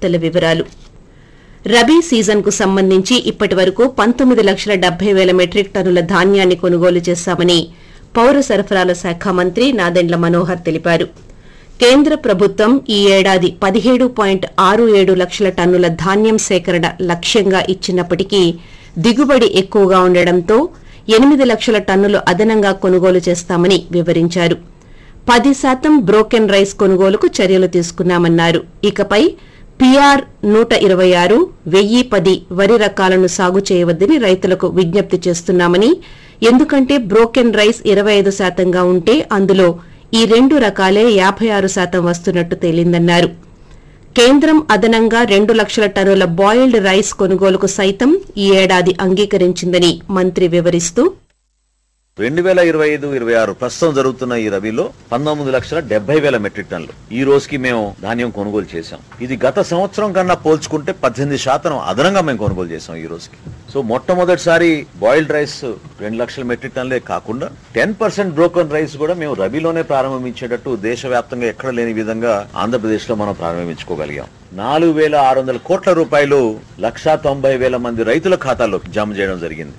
వార్తల వివరాలు రబీ సీజన్కు సంబంధించి ఇప్పటి వరకు పంతొమ్మిది లక్షల డెబ్బై వేల మెట్రిక్ టన్నుల ధాన్యాన్ని కొనుగోలు చేశామని పౌర సరఫరాల శాఖ మంత్రి నాదెండ్ల మనోహర్ తెలిపారు కేంద్ర ప్రభుత్వం ఈ ఏడాది పదిహేడు పాయింట్ ఆరు ఏడు లక్షల టన్నుల ధాన్యం సేకరణ లక్ష్యంగా ఇచ్చినప్పటికీ దిగుబడి ఎక్కువగా ఉండడంతో ఎనిమిది లక్షల టన్నులు అదనంగా కొనుగోలు చేస్తామని వివరించారు పది శాతం బ్రోకెన్ రైస్ కొనుగోలుకు చర్యలు తీసుకున్నామన్నారు ఇకపై పిఆర్ నూట ఇరవై ఆరు వెయ్యి పది వరి రకాలను సాగు చేయవద్దని రైతులకు విజ్ఞప్తి చేస్తున్నామని ఎందుకంటే బ్రోకెన్ రైస్ ఇరవై ఐదు శాతంగా ఉంటే అందులో ఈ రెండు రకాలే యాభై ఆరు శాతం వస్తున్నట్టు తేలిందన్నారు కేంద్రం అదనంగా రెండు లక్షల టన్నుల బాయిల్డ్ రైస్ కొనుగోలుకు సైతం ఈ ఏడాది అంగీకరించిందని మంత్రి వివరిస్తూ రెండు వేల ఇరవై ఐదు ఇరవై ఆరు ప్రస్తుతం జరుగుతున్న ఈ రబీలో పంతొమ్మిది లక్షల డెబ్బై వేల మెట్రిక్ టన్నులు ఈ రోజుకి మేము ధాన్యం కొనుగోలు చేశాం ఇది గత సంవత్సరం కన్నా పోల్చుకుంటే పద్దెనిమిది శాతం అదనంగా మేము కొనుగోలు చేశాం ఈ రోజుకి సో మొట్టమొదటిసారి బాయిల్డ్ రైస్ రెండు లక్షల మెట్రిక్ టన్నులే కాకుండా టెన్ పర్సెంట్ బ్రోకన్ రైస్ కూడా మేము రబీలోనే ప్రారంభించేటట్టు దేశవ్యాప్తంగా ఎక్కడ లేని విధంగా ఆంధ్రప్రదేశ్ లో మనం ప్రారంభించుకోగలిగాం నాలుగు వేల ఆరు వందల కోట్ల రూపాయలు లక్షా తొంభై వేల మంది రైతుల ఖాతాల్లోకి జమ చేయడం జరిగింది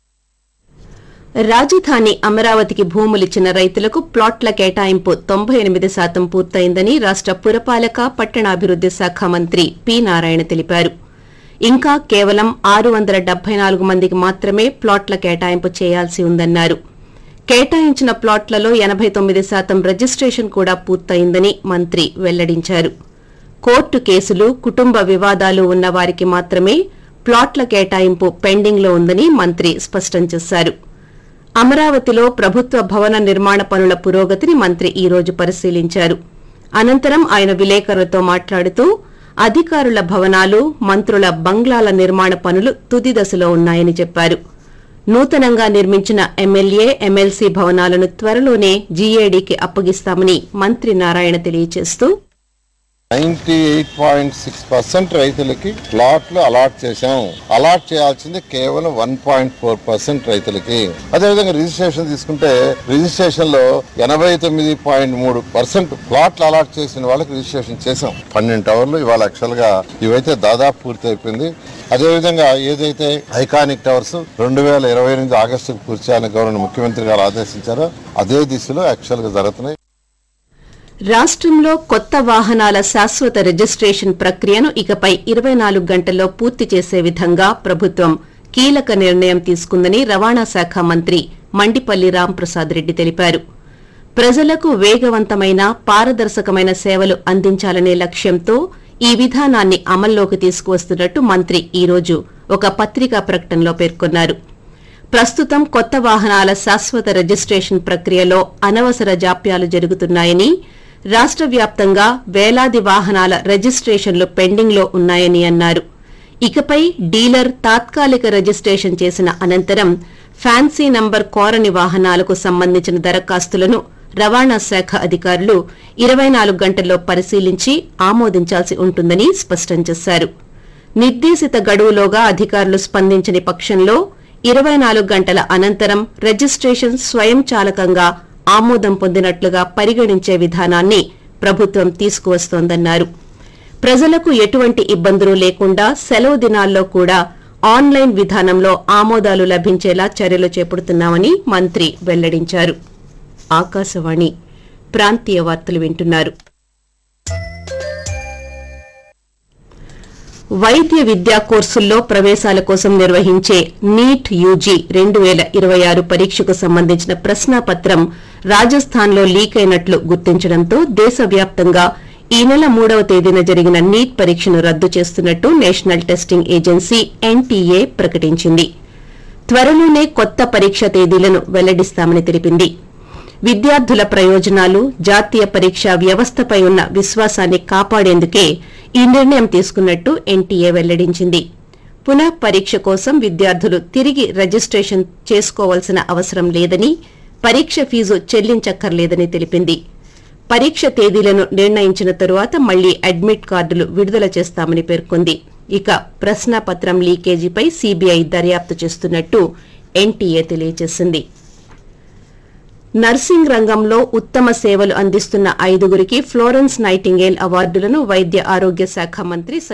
రాజధాని అమరావతికి భూములిచ్చిన రైతులకు ప్లాట్ల కేటాయింపు తొంభై ఎనిమిది శాతం పూర్తయిందని రాష్ట పురపాలక పట్టణాభివృద్ది శాఖ మంత్రి పి నారాయణ తెలిపారు ఇంకా కేవలం ఆరు వందల డెబ్బై నాలుగు మందికి మాత్రమే ప్లాట్ల కేటాయింపు చేయాల్సి ఉందన్నారు కేటాయించిన ప్లాట్లలో ఎనబై తొమ్మిది శాతం రిజిస్ట్రేషన్ కూడా పూర్తయిందని మంత్రి వెల్లడించారు కోర్టు కేసులు కుటుంబ వివాదాలు ఉన్న వారికి మాత్రమే ప్లాట్ల కేటాయింపు పెండింగ్లో ఉందని మంత్రి స్పష్టం చేశారు అమరావతిలో ప్రభుత్వ భవన నిర్మాణ పనుల పురోగతిని మంత్రి ఈ రోజు పరిశీలించారు అనంతరం ఆయన విలేకరులతో మాట్లాడుతూ అధికారుల భవనాలు మంత్రుల బంగ్లాల నిర్మాణ పనులు తుది దశలో ఉన్నాయని చెప్పారు నూతనంగా నిర్మించిన ఎమ్మెల్యే ఎమ్మెల్సీ భవనాలను త్వరలోనే జీఏడీకి అప్పగిస్తామని మంత్రి నారాయణ తెలియజేస్తూ ninety eight point six percent రైతులకి ప్లాట్లు అలాట్ చేశాం అలాట్ చేయాల్సింది కేవలం వన్ పాయింట్ ఫోర్ పర్సెంట్ రైతులకి అదేవిధంగా రిజిస్ట్రేషన్ తీసుకుంటే రిజిస్ట్రేషన్ లో ఎనభై తొమ్మిది పాయింట్ మూడు పర్సెంట్ ప్లాట్లు అలాట్ చేసిన వాళ్ళకి రిజిస్ట్రేషన్ చేశాం పన్నెండు టవర్లు ఇవాళ యాక్చువల్ గా ఇవైతే దాదాపు పూర్తి అయిపోయింది అదేవిధంగా ఏదైతే ఐకానిక్ టవర్స్ రెండు వేల ఇరవై ఎనిమిది ఆగస్టుకు పూర్తి చేయాలని గవర్నర్ ముఖ్యమంత్రి గారు ఆదేశించారో అదే దిశలో యాక్చువల్ గా జరుగుతున్నాయి రాష్ట్రంలో కొత్త వాహనాల శాశ్వత రిజిస్ట్రేషన్ ప్రక్రియను ఇకపై ఇరవై నాలుగు గంటల్లో పూర్తి చేసే విధంగా ప్రభుత్వం కీలక నిర్ణయం తీసుకుందని రవాణా శాఖ మంత్రి మండిపల్లి రాంప్రసాద్ రెడ్డి తెలిపారు ప్రజలకు వేగవంతమైన పారదర్శకమైన సేవలు అందించాలనే లక్ష్యంతో ఈ విధానాన్ని అమల్లోకి తీసుకువస్తున్నట్టు మంత్రి ఈ రోజు ఒక పత్రికా ప్రకటనలో పేర్కొన్నారు ప్రస్తుతం కొత్త వాహనాల శాశ్వత రిజిస్ట్రేషన్ ప్రక్రియలో అనవసర జాప్యాలు జరుగుతున్నాయని రాష్ట్ర వ్యాప్తంగా వేలాది వాహనాల రిజిస్ట్రేషన్లు పెండింగ్లో ఉన్నాయని అన్నారు ఇకపై డీలర్ తాత్కాలిక రిజిస్ట్రేషన్ చేసిన అనంతరం ఫ్యాన్సీ నంబర్ కోరని వాహనాలకు సంబంధించిన దరఖాస్తులను రవాణా శాఖ అధికారులు ఇరవై నాలుగు గంటల్లో పరిశీలించి ఆమోదించాల్సి ఉంటుందని స్పష్టం చేశారు నిర్దేశిత గడువులోగా అధికారులు స్పందించని పక్షంలో ఇరవై నాలుగు గంటల అనంతరం రిజిస్ట్రేషన్ స్వయంచాలకంగా ఆమోదం పొందినట్లుగా పరిగణించే విధానాన్ని ప్రభుత్వం తీసుకువస్తోందన్నారు ప్రజలకు ఎటువంటి ఇబ్బందులు లేకుండా సెలవు దినాల్లో కూడా ఆన్లైన్ విధానంలో ఆమోదాలు లభించేలా చర్యలు చేపడుతున్నామని మంత్రి వెల్లడించారు ఆకాశవాణి ప్రాంతీయ వార్తలు వింటున్నారు వైద్య విద్యా కోర్సుల్లో ప్రవేశాల కోసం నిర్వహించే నీట్ యూజీ రెండు వేల ఇరవై ఆరు పరీక్షకు సంబంధించిన ప్రశ్నాపత్రం రాజస్థాన్లో లీక్ అయినట్లు గుర్తించడంతో దేశవ్యాప్తంగా ఈ నెల మూడవ తేదీన జరిగిన నీట్ పరీక్షను రద్దు చేస్తున్నట్టు నేషనల్ టెస్టింగ్ ఏజెన్సీ ఎన్టీఏ ప్రకటించింది త్వరలోనే కొత్త పరీక్ష తేదీలను వెల్లడిస్తామని తెలిపింది విద్యార్థుల ప్రయోజనాలు జాతీయ పరీక్షా వ్యవస్థపై ఉన్న విశ్వాసాన్ని కాపాడేందుకే ఈ నిర్ణయం తీసుకున్నట్టు ఎన్టీఏ వెల్లడించింది పునః పరీక్ష కోసం విద్యార్థులు తిరిగి రిజిస్ట్రేషన్ చేసుకోవాల్సిన అవసరం లేదని పరీక్ష ఫీజు చెల్లించక్కర్లేదని తెలిపింది పరీక్ష తేదీలను నిర్ణయించిన తరువాత మళ్లీ అడ్మిట్ కార్డులు విడుదల చేస్తామని పేర్కొంది ఇక ప్రశ్నాపత్రం లీకేజీపై సీబీఐ దర్యాప్తు చేస్తున్నట్టు ఎన్టీఏ తెలియజేసింది నర్సింగ్ రంగంలో ఉత్తమ సేవలు అందిస్తున్న ఐదుగురికి ఫ్లోరెన్స్ నైటింగేల్ అవార్డులను వైద్య ఆరోగ్య శాఖ మంత్రి